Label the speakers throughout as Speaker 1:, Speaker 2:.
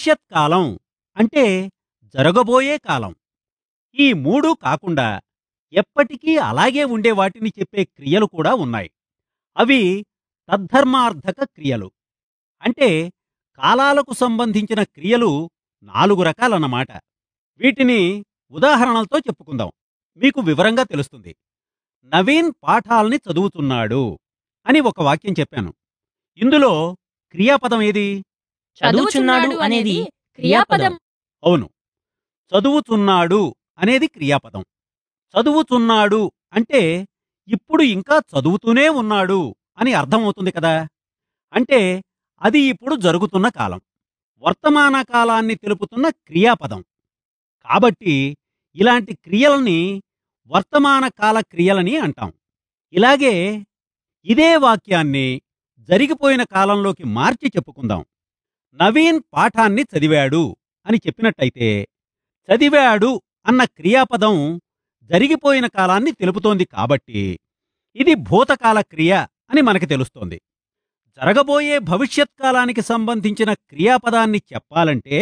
Speaker 1: భవిష్యత్ కాలం అంటే జరగబోయే కాలం ఈ మూడు కాకుండా ఎప్పటికీ అలాగే ఉండే వాటిని చెప్పే క్రియలు కూడా ఉన్నాయి అవి తద్ధర్మార్థక క్రియలు అంటే కాలాలకు సంబంధించిన క్రియలు నాలుగు రకాలన్నమాట వీటిని ఉదాహరణలతో చెప్పుకుందాం మీకు వివరంగా తెలుస్తుంది నవీన్ పాఠాల్ని చదువుతున్నాడు అని ఒక వాక్యం చెప్పాను ఇందులో క్రియాపదం ఏది
Speaker 2: చదువుచున్నాడు అనేది క్రియాపదం
Speaker 1: అవును చదువుతున్నాడు అనేది క్రియాపదం చదువుతున్నాడు అంటే ఇప్పుడు ఇంకా చదువుతూనే ఉన్నాడు అని అర్థమవుతుంది కదా అంటే అది ఇప్పుడు జరుగుతున్న కాలం వర్తమాన కాలాన్ని తెలుపుతున్న క్రియాపదం కాబట్టి ఇలాంటి క్రియలని వర్తమాన కాల క్రియలని అంటాం ఇలాగే ఇదే వాక్యాన్ని జరిగిపోయిన కాలంలోకి మార్చి చెప్పుకుందాం నవీన్ పాఠాన్ని చదివాడు అని చెప్పినట్టయితే చదివాడు అన్న క్రియాపదం జరిగిపోయిన కాలాన్ని తెలుపుతోంది కాబట్టి ఇది భూతకాల క్రియ అని మనకి తెలుస్తోంది జరగబోయే భవిష్యత్ కాలానికి సంబంధించిన క్రియాపదాన్ని చెప్పాలంటే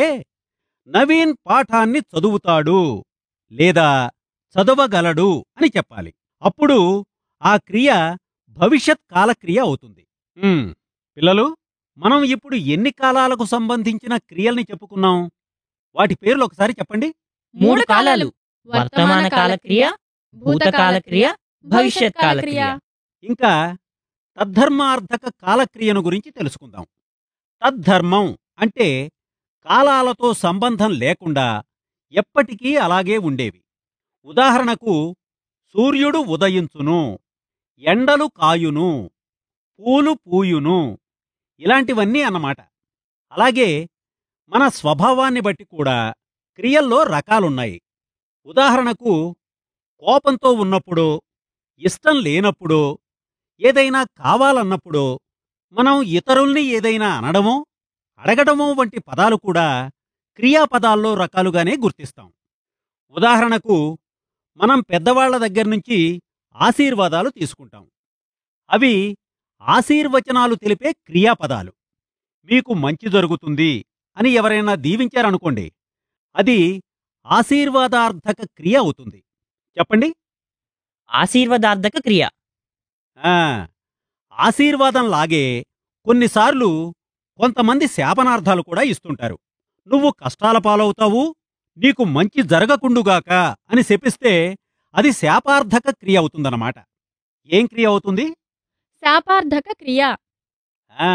Speaker 1: నవీన్ పాఠాన్ని చదువుతాడు లేదా చదవగలడు అని చెప్పాలి అప్పుడు ఆ క్రియ భవిష్యత్ కాలక్రియ అవుతుంది ఉమ్, పిల్లలు మనం ఇప్పుడు ఎన్ని కాలాలకు సంబంధించిన క్రియల్ని చెప్పుకున్నాం వాటి పేర్లు ఒకసారి చెప్పండి
Speaker 2: మూడు కాలాలు వర్తమాన కాల క్రియ భూతకాల క్రియ భవిష్యత్ కాల క్రియ
Speaker 1: ఇంకా తద్ధర్మార్థక కాలక్రియను గురించి తెలుసుకుందాం తద్ధర్మం అంటే కాలాలతో సంబంధం లేకుండా ఎప్పటికీ అలాగే ఉండేవి ఉదాహరణకు సూర్యుడు ఉదయించును ఎండలు కాయును పూలు పూయును ఇలాంటివన్నీ అన్నమాట అలాగే మన స్వభావాన్ని బట్టి కూడా క్రియల్లో రకాలున్నాయి ఉదాహరణకు కోపంతో ఉన్నప్పుడు ఇష్టం లేనప్పుడు ఏదైనా కావాలన్నప్పుడు మనం ఇతరుల్ని ఏదైనా అనడమో అడగడమో వంటి పదాలు కూడా క్రియాపదాల్లో రకాలుగానే గుర్తిస్తాం ఉదాహరణకు మనం పెద్దవాళ్ల దగ్గర నుంచి ఆశీర్వాదాలు తీసుకుంటాం అవి ఆశీర్వచనాలు తెలిపే క్రియాపదాలు మీకు మంచి జరుగుతుంది అని ఎవరైనా దీవించారనుకోండి అది ఆశీర్వాదార్థక క్రియ అవుతుంది చెప్పండి
Speaker 2: ఆశీర్వాదార్థక క్రియ
Speaker 1: ఆ, ఆశీర్వాదం లాగే కొన్నిసార్లు కొంతమంది శాపనార్థాలు కూడా ఇస్తుంటారు నువ్వు కష్టాల పాలవుతావు నీకు మంచి జరగకుండుగాక అని శపిస్తే అది శాపార్థక క్రియ అవుతుందన్నమాట ఏం క్రియ అవుతుంది
Speaker 3: శాపార్థక క్రియ
Speaker 1: ఆ,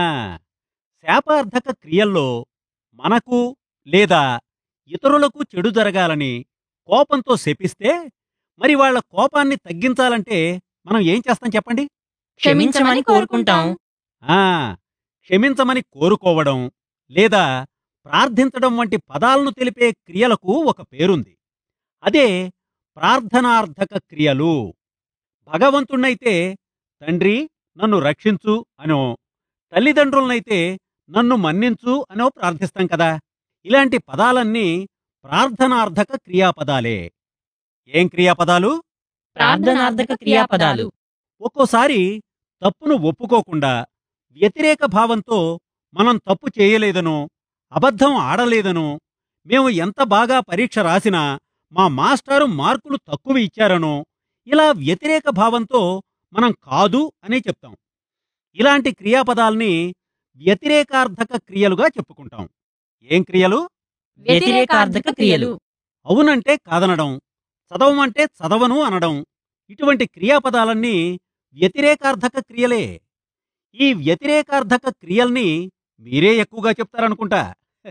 Speaker 1: శాపార్థక క్రియల్లో మనకు లేదా ఇతరులకు చెడు జరగాలని కోపంతో శపిస్తే మరి వాళ్ళ కోపాన్ని తగ్గించాలంటే మనం ఏం చేస్తాం చెప్పండి
Speaker 2: క్షమించమని కోరుకుంటాం
Speaker 1: ఆ క్షమించమని కోరుకోవడం లేదా ప్రార్థించడం వంటి పదాలను తెలిపే క్రియలకు ఒక పేరుంది అదే ప్రార్థనార్థక క్రియలు భగవంతుణ్ణైతే తండ్రి నన్ను రక్షించు అనో తల్లిదండ్రులనైతే నన్ను మన్నించు అనో ప్రార్థిస్తాం కదా ఇలాంటి పదాలన్నీ ప్రార్థనార్థక క్రియాపదాలే ఏం క్రియాపదాలు
Speaker 2: ప్రార్థనార్థక క్రియాపదాలు
Speaker 1: ఒక్కోసారి తప్పును ఒప్పుకోకుండా వ్యతిరేక భావంతో మనం తప్పు చేయలేదనో అబద్ధం ఆడలేదనో మేము ఎంత బాగా పరీక్ష రాసినా మా మాస్టారు మార్కులు తక్కువ ఇచ్చారనో ఇలా వ్యతిరేక భావంతో మనం కాదు అనే చెప్తాం ఇలాంటి క్రియాపదాల్ని వ్యతిరేకార్థక క్రియలుగా చెప్పుకుంటాం ఏం క్రియలు
Speaker 2: వ్యతిరేకార్థక క్రియలు
Speaker 1: అవునంటే కాదనడం చదవమంటే చదవను అనడం ఇటువంటి క్రియాపదాలన్నీ వ్యతిరేకార్థక క్రియలే ఈ వ్యతిరేకార్థక క్రియల్ని మీరే ఎక్కువగా చెప్తారనుకుంటా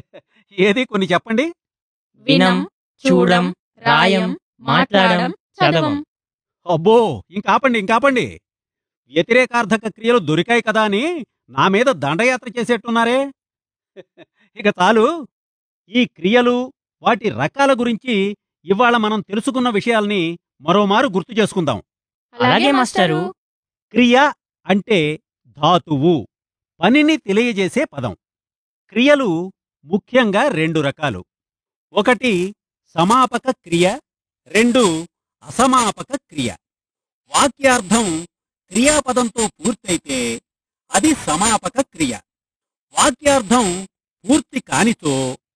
Speaker 1: ఏది కొన్ని చెప్పండి
Speaker 2: వినం చూడం రాయం మాట్లాడడం చదవం
Speaker 1: అబ్బో ఇంకాపండి ఇంకాపండి వ్యతిరేకార్థక క్రియలు దొరికాయి కదా అని నా మీద దండయాత్ర చేసేట్టున్నారే ఇక చాలు ఈ క్రియలు వాటి రకాల గురించి ఇవాళ మనం తెలుసుకున్న విషయాల్ని మరోమారు గుర్తు చేసుకుందాం
Speaker 2: అలాగే మాస్టరు
Speaker 1: క్రియ అంటే ధాతువు పనిని తెలియజేసే పదం క్రియలు ముఖ్యంగా రెండు రకాలు ఒకటి సమాపక క్రియ రెండు అసమాపక క్రియ వాక్యార్థం క్రియాపదంతో పూర్తయితే అది సమాపక క్రియ వాక్యార్థం పూర్తి కానితో